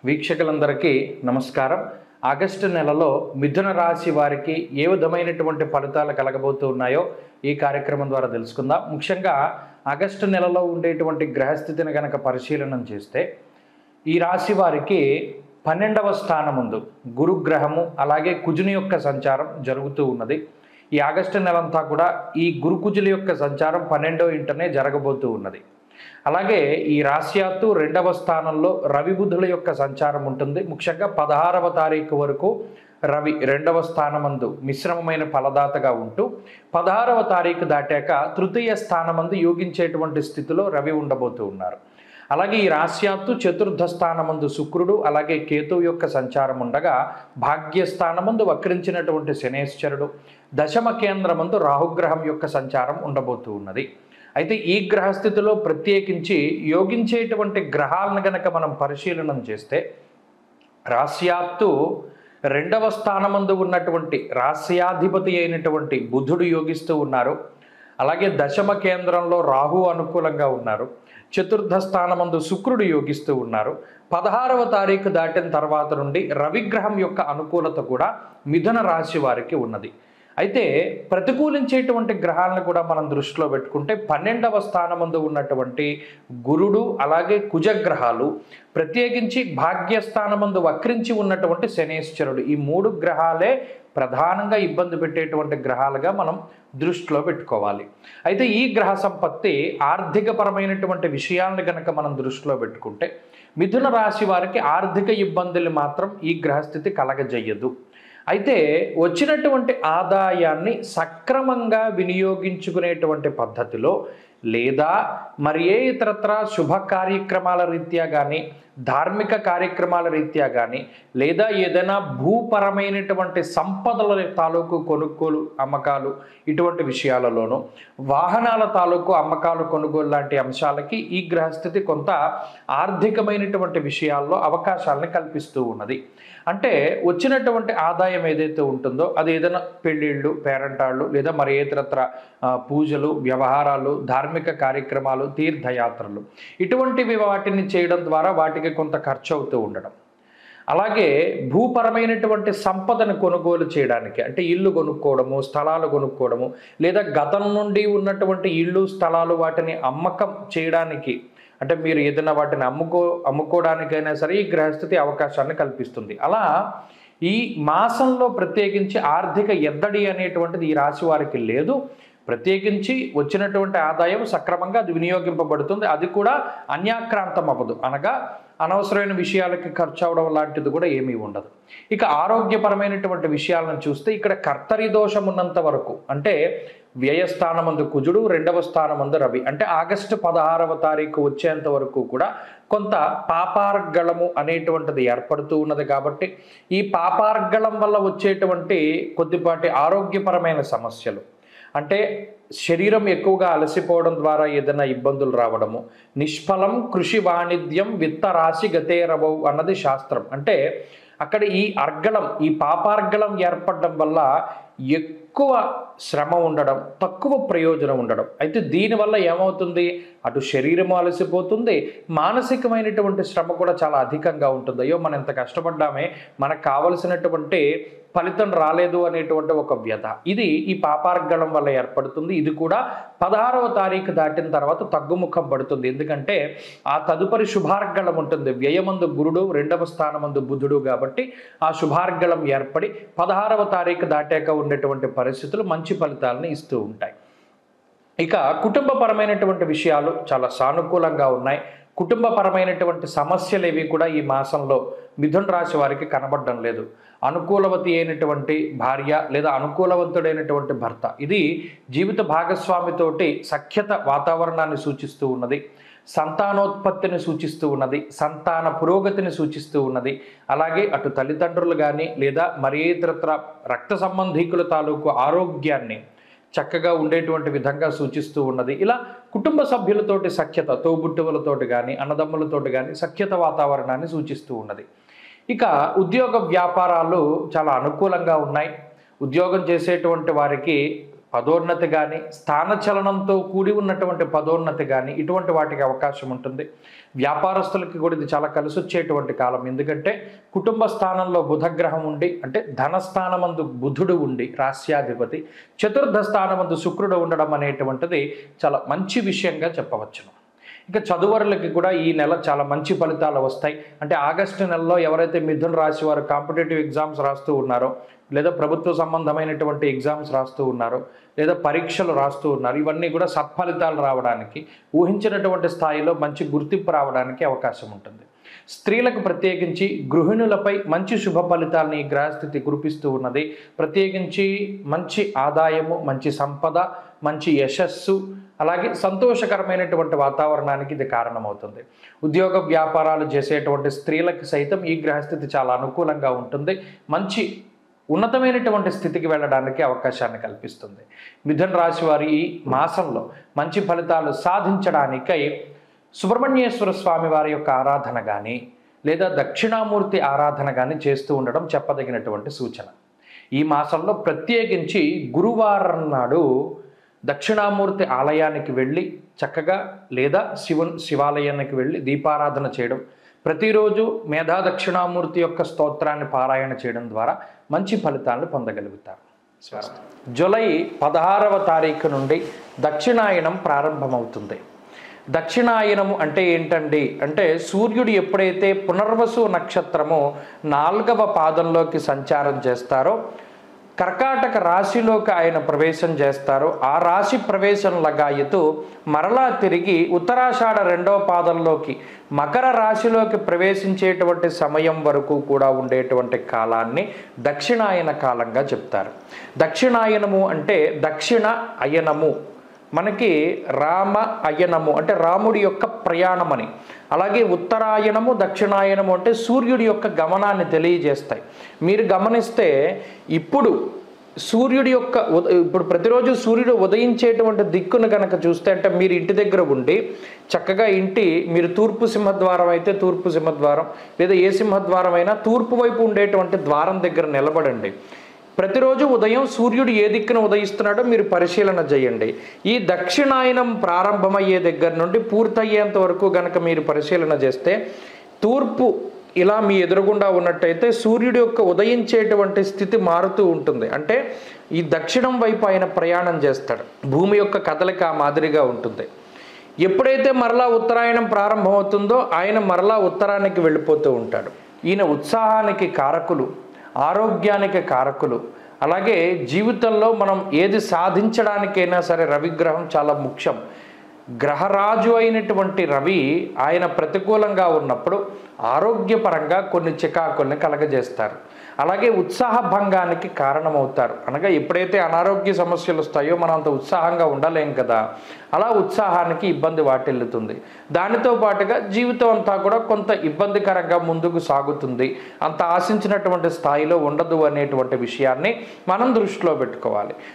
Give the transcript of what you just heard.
వీక్షకులందరికీ నమస్కారం ఆగస్టు నెలలో మిథున రాశి వారికి ఏ విధమైనటువంటి ఫలితాలు కలగబోతూ ఉన్నాయో ఈ కార్యక్రమం ద్వారా తెలుసుకుందాం ముఖ్యంగా ఆగస్టు నెలలో ఉండేటువంటి గ్రహస్థితిని గనక పరిశీలనం చేస్తే ఈ రాశి వారికి పన్నెండవ స్థానముందు గురుగ్రహము అలాగే కుజుని యొక్క సంచారం జరుగుతూ ఉన్నది ఈ ఆగస్టు నెలంతా కూడా ఈ గురుకుజుల యొక్క సంచారం పన్నెండో ఇంటనే జరగబోతూ ఉన్నది అలాగే ఈ రాశ్యాత్తు రెండవ స్థానంలో రవి బుధుల యొక్క సంచారం ఉంటుంది ముఖ్యంగా పదహారవ తారీఖు వరకు రవి రెండవ స్థానమందు మిశ్రమమైన ఫలదాతగా ఉంటూ పదహారవ తారీఖు దాటాక తృతీయ స్థానమందు యోగించేటువంటి స్థితిలో రవి ఉండబోతూ ఉన్నారు అలాగే ఈ రాశ్యాత్తు చతుర్థ స్థానమందు శుక్రుడు అలాగే కేతువు యొక్క సంచారం ఉండగా భాగ్యస్థానమందు వక్రించినటువంటి శనేశ్వరుడు దశమ కేంద్రమందు రాహుగ్రహం యొక్క సంచారం ఉండబోతూ ఉన్నది అయితే ఈ గ్రహస్థితిలో ప్రత్యేకించి యోగించేటువంటి గ్రహాలను గనక మనం పరిశీలనం చేస్తే రాశ్యాత్తు రెండవ స్థానమందు ఉన్నటువంటి రాస్యాధిపతి అయినటువంటి బుధుడు యోగిస్తూ ఉన్నారు అలాగే దశమ కేంద్రంలో రాహు అనుకూలంగా ఉన్నారు చతుర్థ స్థానమందు శుక్రుడు యోగిస్తూ ఉన్నారు పదహారవ తారీఖు దాటిన తర్వాత నుండి రవిగ్రహం యొక్క అనుకూలత కూడా మిథున రాశి వారికి ఉన్నది అయితే ప్రతికూలించేటువంటి గ్రహాలను కూడా మనం దృష్టిలో పెట్టుకుంటే పన్నెండవ స్థానమందు ఉన్నటువంటి గురుడు అలాగే కుజగ్రహాలు ప్రత్యేకించి భాగ్యస్థానమందు వక్రించి ఉన్నటువంటి శనేశ్వరుడు ఈ మూడు గ్రహాలే ప్రధానంగా ఇబ్బంది పెట్టేటువంటి గ్రహాలుగా మనం దృష్టిలో పెట్టుకోవాలి అయితే ఈ గ్రహ సంపత్తి ఆర్థికపరమైనటువంటి విషయాలను గనక మనం దృష్టిలో పెట్టుకుంటే మిథున రాశి వారికి ఆర్థిక ఇబ్బందులు మాత్రం ఈ గ్రహస్థితి కలగజేయదు అయితే వచ్చినటువంటి ఆదాయాన్ని సక్రమంగా వినియోగించుకునేటువంటి పద్ధతిలో లేదా మరి ఏ ఇతరత్ర శుభ కార్యక్రమాల రీత్యా కానీ ధార్మిక కార్యక్రమాల రీత్యా కానీ లేదా ఏదైనా భూపరమైనటువంటి సంపదల తాలూకు కొనుగోలు అమ్మకాలు ఇటువంటి విషయాలలోనూ వాహనాల తాలూకు అమ్మకాలు కొనుగోలు లాంటి అంశాలకి ఈ గ్రహస్థితి కొంత ఆర్థికమైనటువంటి విషయాల్లో అవకాశాలను కల్పిస్తూ ఉన్నది అంటే వచ్చినటువంటి ఆదాయం ఏదైతే ఉంటుందో అది ఏదైనా పెళ్ళిళ్ళు పేరంటాళ్ళు లేదా మరి ఇతరత్ర ఆ, పూజలు వ్యవహారాలు ధార్మిక కార్యక్రమాలు తీర్థయాత్రలు ఇటువంటివి వాటిని చేయడం ద్వారా వాటికి కొంత ఖర్చు అవుతూ ఉండడం అలాగే భూపరమైనటువంటి సంపదను కొనుగోలు చేయడానికి అంటే ఇల్లు కొనుక్కోవడము స్థలాలు కొనుక్కోవడము లేదా గతం నుండి ఉన్నటువంటి ఇళ్ళు స్థలాలు వాటిని అమ్మకం చేయడానికి అంటే మీరు ఏదైనా వాటిని అమ్ముకో అమ్ముకోవడానికైనా సరే ఈ గ్రహస్థితి అవకాశాన్ని కల్పిస్తుంది అలా ఈ మాసంలో ప్రత్యేకించి ఆర్థిక ఎద్దడి అనేటువంటిది ఈ రాశి వారికి లేదు ప్రత్యేకించి వచ్చినటువంటి ఆదాయం సక్రమంగా అది వినియోగింపబడుతుంది అది కూడా అన్యాక్రాంతం అవ్వదు అనగా అనవసరమైన విషయాలకి ఖర్చు అవడం లాంటిది కూడా ఏమీ ఉండదు ఇక ఆరోగ్యపరమైనటువంటి విషయాలను చూస్తే ఇక్కడ కర్తరి దోషం ఉన్నంత వరకు అంటే వ్యయస్థానమందు కుజుడు రెండవ స్థానమందు రవి అంటే ఆగస్టు పదహారవ తారీఖు వచ్చేంత వరకు కూడా కొంత పాపార్గళము అనేటువంటిది ఏర్పడుతూ ఉన్నది కాబట్టి ఈ పాపార్గళం వల్ల వచ్చేటువంటి కొద్దిపాటి ఆరోగ్యపరమైన సమస్యలు అంటే శరీరం ఎక్కువగా అలసిపోవడం ద్వారా ఏదైనా ఇబ్బందులు రావడము నిష్ఫలం కృషి వాణిజ్యం విత్త రాశి గతేరవవు అన్నది శాస్త్రం అంటే అక్కడ ఈ అర్గళం ఈ పాపార్గళం ఏర్పడడం వల్ల ఎక్కువ శ్రమ ఉండడం తక్కువ ప్రయోజనం ఉండడం అయితే దీనివల్ల ఏమవుతుంది అటు శరీరం అలసిపోతుంది మానసికమైనటువంటి శ్రమ కూడా చాలా అధికంగా ఉంటుంది అయ్యో మనం ఎంత కష్టపడ్డామే మనకు కావలసినటువంటి ఫలితం రాలేదు అనేటువంటి ఒక వ్యధ ఇది ఈ పాపార్గళం వల్ల ఏర్పడుతుంది ఇది కూడా పదహారవ తారీఖు దాటిన తర్వాత తగ్గుముఖం పడుతుంది ఎందుకంటే ఆ తదుపరి శుభార్గళం ఉంటుంది వ్యయమందు గురుడు రెండవ స్థానమందు బుధుడు కాబట్టి ఆ శుభార్గళం ఏర్పడి పదహారవ తారీఖు దాటాక ఉండేటువంటి పరిస్థితులు మంచి ఫలితాలను ఇస్తూ ఉంటాయి ఇక కుటుంబపరమైనటువంటి విషయాలు చాలా సానుకూలంగా ఉన్నాయి కుటుంబపరమైనటువంటి సమస్యలు ఏవి కూడా ఈ మాసంలో మిథున్ రాశి వారికి కనబడడం లేదు అనుకూలవతి అయినటువంటి భార్య లేదా అనుకూలవంతుడైనటువంటి భర్త ఇది జీవిత భాగస్వామితోటి సఖ్యత వాతావరణాన్ని సూచిస్తూ ఉన్నది సంతానోత్పత్తిని సూచిస్తూ ఉన్నది సంతాన పురోగతిని సూచిస్తూ ఉన్నది అలాగే అటు తల్లిదండ్రులు కానీ లేదా మరి ఇతరత్ర రక్త సంబంధీకుల తాలూకు ఆరోగ్యాన్ని చక్కగా ఉండేటువంటి విధంగా సూచిస్తూ ఉన్నది ఇలా కుటుంబ సభ్యులతోటి సఖ్యత తోబుట్టువులతోటి కానీ అన్నదమ్ములతోటి కానీ సఖ్యత వాతావరణాన్ని సూచిస్తూ ఉన్నది ఇక ఉద్యోగ వ్యాపారాలు చాలా అనుకూలంగా ఉన్నాయి ఉద్యోగం చేసేటువంటి వారికి పదోన్నతి కానీ స్థానచలనంతో కూడి ఉన్నటువంటి పదోన్నతి కానీ ఇటువంటి వాటికి అవకాశం ఉంటుంది వ్యాపారస్తులకి కూడా ఇది చాలా కలిసి వచ్చేటువంటి కాలం ఎందుకంటే కుటుంబ స్థానంలో బుధగ్రహం ఉండి అంటే ధనస్థానమందు బుధుడు ఉండి రాస్యాధిపతి చతుర్థ స్థానమందు శుక్రుడు ఉండడం అనేటువంటిది చాలా మంచి విషయంగా చెప్పవచ్చును ఇక చదువరులకి కూడా ఈ నెల చాలా మంచి ఫలితాలు వస్తాయి అంటే ఆగస్టు నెలలో ఎవరైతే మిథున రాశి వారు కాంపిటేటివ్ ఎగ్జామ్స్ రాస్తూ ఉన్నారో లేదా ప్రభుత్వ సంబంధమైనటువంటి ఎగ్జామ్స్ రాస్తూ ఉన్నారో లేదా పరీక్షలు రాస్తూ ఉన్నారు ఇవన్నీ కూడా సత్ఫలితాలు రావడానికి ఊహించినటువంటి స్థాయిలో మంచి గుర్తింపు రావడానికి అవకాశం ఉంటుంది స్త్రీలకు ప్రత్యేకించి గృహిణులపై మంచి శుభ ఫలితాలని ఈ గ్రహస్థితి కురిపిస్తూ ఉన్నది ప్రత్యేకించి మంచి ఆదాయము మంచి సంపద మంచి యశస్సు అలాగే సంతోషకరమైనటువంటి వాతావరణానికి ఇది కారణమవుతుంది ఉద్యోగ వ్యాపారాలు చేసేటువంటి స్త్రీలకు సైతం ఈ గ్రహస్థితి చాలా అనుకూలంగా ఉంటుంది మంచి ఉన్నతమైనటువంటి స్థితికి వెళ్ళడానికి అవకాశాన్ని కల్పిస్తుంది మిథున రాశి వారి ఈ మాసంలో మంచి ఫలితాలు సాధించడానికై సుబ్రహ్మణ్యేశ్వర స్వామి వారి యొక్క ఆరాధన కానీ లేదా దక్షిణామూర్తి ఆరాధన కానీ చేస్తూ ఉండడం చెప్పదగినటువంటి సూచన ఈ మాసంలో ప్రత్యేకించి గురువారం నాడు దక్షిణామూర్తి ఆలయానికి వెళ్ళి చక్కగా లేదా శివ శివాలయానికి వెళ్ళి దీపారాధన చేయడం ప్రతిరోజు మేధా దక్షిణామూర్తి యొక్క స్తోత్రాన్ని పారాయణ చేయడం ద్వారా మంచి ఫలితాలను పొందగలుగుతారు జూలై పదహారవ తారీఖు నుండి దక్షిణాయనం ప్రారంభమవుతుంది దక్షిణాయనము అంటే ఏంటండి అంటే సూర్యుడు ఎప్పుడైతే పునర్వసు నక్షత్రము నాలుగవ పాదంలోకి సంచారం చేస్తారో కర్కాటక రాశిలోకి ఆయన ప్రవేశం చేస్తారు ఆ రాశి ప్రవేశం లగాయతు మరలా తిరిగి ఉత్తరాషాఢ రెండవ పాదంలోకి మకర రాశిలోకి ప్రవేశించేటువంటి సమయం వరకు కూడా ఉండేటువంటి కాలాన్ని దక్షిణాయన కాలంగా చెప్తారు దక్షిణాయనము అంటే దక్షిణ అయనము మనకి రామ అయనము అంటే రాముడి యొక్క ప్రయాణం అని అలాగే ఉత్తరాయణము దక్షిణాయనము అంటే సూర్యుడి యొక్క గమనాన్ని తెలియజేస్తాయి మీరు గమనిస్తే ఇప్పుడు సూర్యుడి యొక్క ఉద- ఇప్పుడు ప్రతిరోజు సూర్యుడు ఉదయించేటువంటి దిక్కును కనుక చూస్తే అంటే మీరు ఇంటి దగ్గర ఉండి చక్కగా ఇంటి మీరు తూర్పు సింహద్వారం అయితే తూర్పు సింహద్వారం లేదా ఏ సింహద్వారం అయినా తూర్పు వైపు ఉండేటువంటి ద్వారం దగ్గర నిలబడండి ప్రతిరోజు ఉదయం సూర్యుడు ఏ దిక్కున ఉదయిస్తున్నాడో మీరు పరిశీలన చేయండి ఈ దక్షిణాయనం ప్రారంభమయ్యే దగ్గర నుండి పూర్తయ్యేంత వరకు గనక మీరు పరిశీలన చేస్తే తూర్పు ఇలా మీ ఎదురుగుండా ఉన్నట్టయితే సూర్యుడి యొక్క ఉదయించేటువంటి స్థితి మారుతూ ఉంటుంది అంటే ఈ దక్షిణం వైపు ఆయన ప్రయాణం చేస్తాడు భూమి యొక్క కదలిక ఆ మాదిరిగా ఉంటుంది ఎప్పుడైతే మరలా ఉత్తరాయణం ప్రారంభమవుతుందో ఆయన మరలా ఉత్తరానికి వెళ్ళిపోతూ ఉంటాడు ఈయన ఉత్సాహానికి కారకులు ఆరోగ్యానికి కారకులు అలాగే జీవితంలో మనం ఏది సాధించడానికైనా సరే రవిగ్రహం చాలా ముఖ్యం గ్రహరాజు అయినటువంటి రవి ఆయన ప్రతికూలంగా ఉన్నప్పుడు ఆరోగ్యపరంగా కొన్ని చికాకుల్ని కలగజేస్తారు అలాగే ఉత్సాహ భంగానికి కారణమవుతారు అనగా ఎప్పుడైతే అనారోగ్య సమస్యలు వస్తాయో మనం అంత ఉత్సాహంగా ఉండలేం కదా అలా ఉత్సాహానికి ఇబ్బంది వాటిల్లుతుంది దానితో పాటుగా జీవితం అంతా కూడా కొంత ఇబ్బందికరంగా ముందుకు సాగుతుంది అంత ఆశించినటువంటి స్థాయిలో ఉండదు అనేటువంటి విషయాన్ని మనం దృష్టిలో పెట్టుకోవాలి